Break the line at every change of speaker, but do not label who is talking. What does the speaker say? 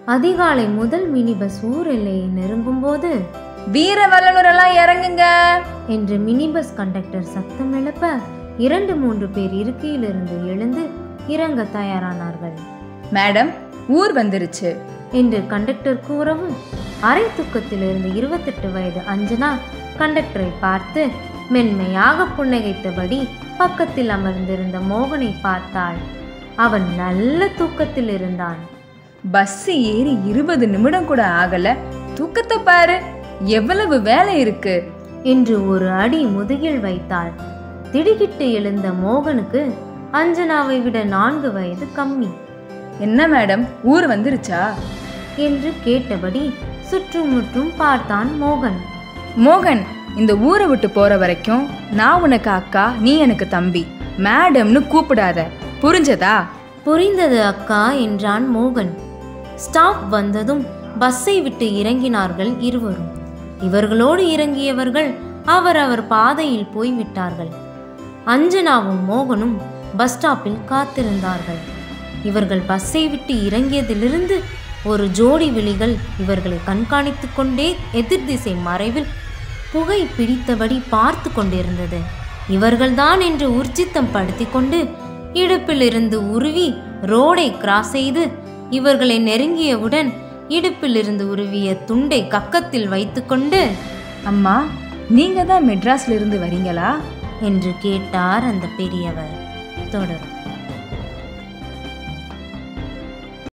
அதிகாலை முதல் mini bus ஊர் எல்லையை நெருங்கும்போது
வீர வல்லனரெல்லாம் இறங்குங்க
என்று மினி பஸ் கண்டக்டர் சத்தம் எழுப்ப இரண்டு மூன்று பேர் இருக்கையிலிருந்து எழுந்து இறங்க தயாரானார்கள்
மேடம் ஊர் வந்துருச்சு
என்று கண்டக்டர் கூறவும் அரை தூக்கத்திலிருந்து இருபத்தெட்டு வயது அஞ்சனா கண்டக்டரை பார்த்து மென்மையாக புன்னகைத்தபடி பக்கத்தில் அமர்ந்திருந்த மோகனை பார்த்தாள் அவன் நல்ல தூக்கத்தில் இருந்தான்
பஸ் ஏறி இருபது நிமிடம் கூட ஆகல தூக்கத்தை பாரு எவ்வளவு வேலை இருக்கு
என்று ஒரு அடி முதுகில் வைத்தாள் திடுக்கிட்டு எழுந்த மோகனுக்கு அஞ்சனாவை விட நான்கு வயது கம்மி
என்ன மேடம் ஊர் வந்துருச்சா
என்று கேட்டபடி சுற்றுமுற்றும் பார்த்தான் மோகன்
மோகன் இந்த ஊரை விட்டு போற வரைக்கும் நான் உனக்கு அக்கா நீ எனக்கு தம்பி மேடம்னு கூப்பிடாத புரிஞ்சதா
புரிந்தது அக்கா என்றான் மோகன் ஸ்டாப் வந்ததும் பஸ்ஸை விட்டு இறங்கினார்கள் இருவரும் இவர்களோடு இறங்கியவர்கள் அவரவர் பாதையில் போய்விட்டார்கள் அஞ்சனாவும் மோகனும் பஸ் ஸ்டாப்பில் காத்திருந்தார்கள் இவர்கள் பஸ்ஸை விட்டு இறங்கியதிலிருந்து ஒரு ஜோடி விழிகள் இவர்களை கண்காணித்து கொண்டே எதிர் திசை மறைவில் புகை பிடித்தபடி பார்த்து கொண்டிருந்தது இவர்கள்தான் என்று உர்ஜித்தம் படுத்தி கொண்டு இடுப்பிலிருந்து உருவி ரோடை கிராஸ் செய்து இவர்களை நெருங்கியவுடன் இடுப்பிலிருந்து உருவிய துண்டை கக்கத்தில் வைத்துக்கொண்டு
அம்மா நீங்க தான் மெட்ராஸ்ல இருந்து வரீங்களா
என்று கேட்டார் அந்த பெரியவர் தொடரும்